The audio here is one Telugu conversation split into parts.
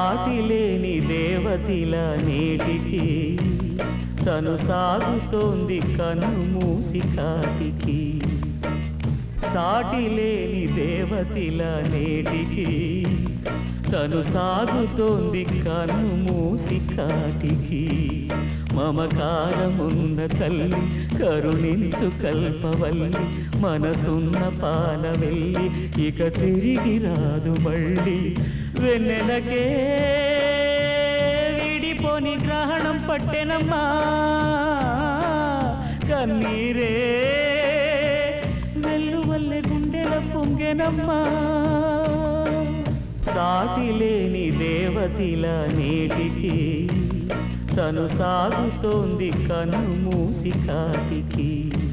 సాటి లేని దేవతిల నేటికి తను సాగుతోంది కన్ను మూసి కాటికి సాటి లేని దేవతిల నేటికి తను సాగుతోంది కన్ను మూసి కాటికి మమకారమున్న తల్లి కరుణించు కల్పవల్లి మనసున్న పాల వెళ్ళి ఇక తిరిగి రాదు మళ్ళీ వెన్నెలకే విడిపోని గ్రహణం పట్టెనమ్మా కన్నీరే వెల్లువల్లె గుండెల పొంగెనమ్మా సాటి లేని దేవతిల నేటికి తను సాగుతోంది కన్ను మూసి కాటికి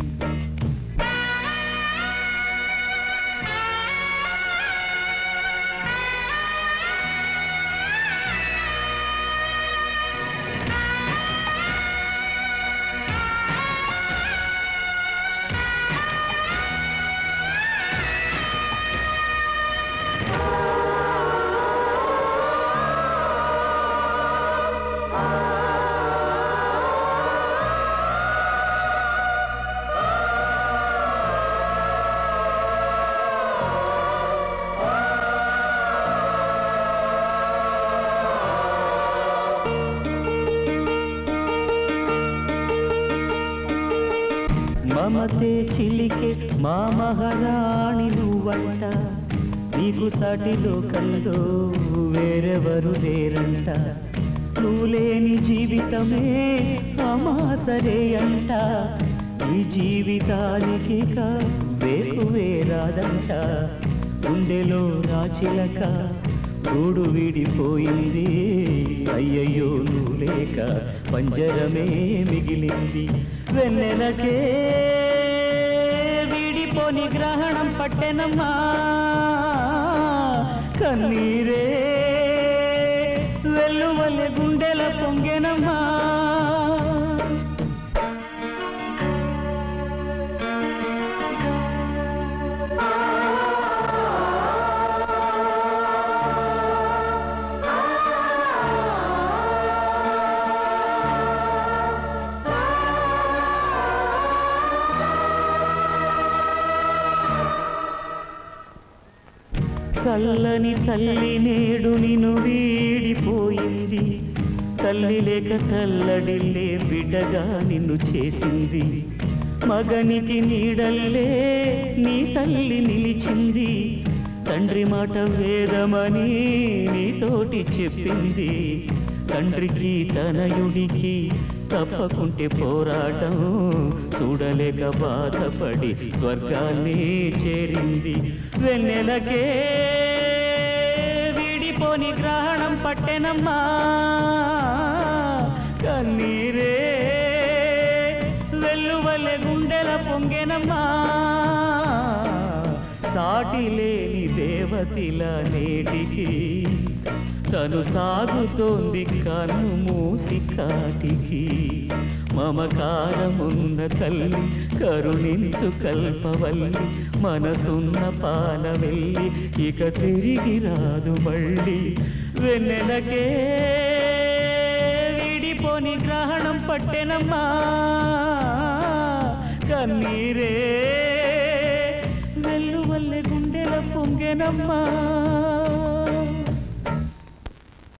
మమతే చిలికే మా మహారాణి నువ్వంట నీకు సాటి లోకల్లో వేరెవరు లేరంట నువ్వు లేని జీవితమే అమాసరే అంట ఈ జీవితానికి వేపు వేరాదంట గుండెలో రాచిలక గూడు విడిపోయింది అయ్యయ్యో నువ్వు లేక పంజరమే మిగిలింది వెన్నెలకే విడిపోని గ్రహణం పట్టెనమ్మా కన్నీరే వెల్లువల్లె గుండెల పొంగెనమ్మా చల్లని తల్లి నేడు నిన్ను వీడిపోయింది తల్లి లేక తల్లడిల్లే బిడ్డగా నిన్ను చేసింది మగనికి నీడల్లే నీ తల్లి నిలిచింది తండ్రి మాట వేదమని నీతోటి చెప్పింది తండ్రికి తనయుడికి తప్పకుంటే పోరాటం చూడలేక బాధపడి స్వర్గాన్ని చేరింది వెన్నెలకే విడిపోని గ్రహణం పట్టెనమ్మా కన్నీరే వెల్లువల్లె గుండెల పొంగెనమ్మా సాటి లేని దేవతిల నేటికి తను సాగుతోంది కన్ను మూసి కాటికి మమకారమున్న తల్లి కరుణించు కల్పవల్లి మనసున్న పాల వెళ్ళి ఇక తిరిగి రాదు మళ్ళీ వెన్నెలకే విడిపోని గ్రహణం పట్టెనమ్మా కన్నీరే వెల్లువల్లె గుండెల పొంగెనమ్మా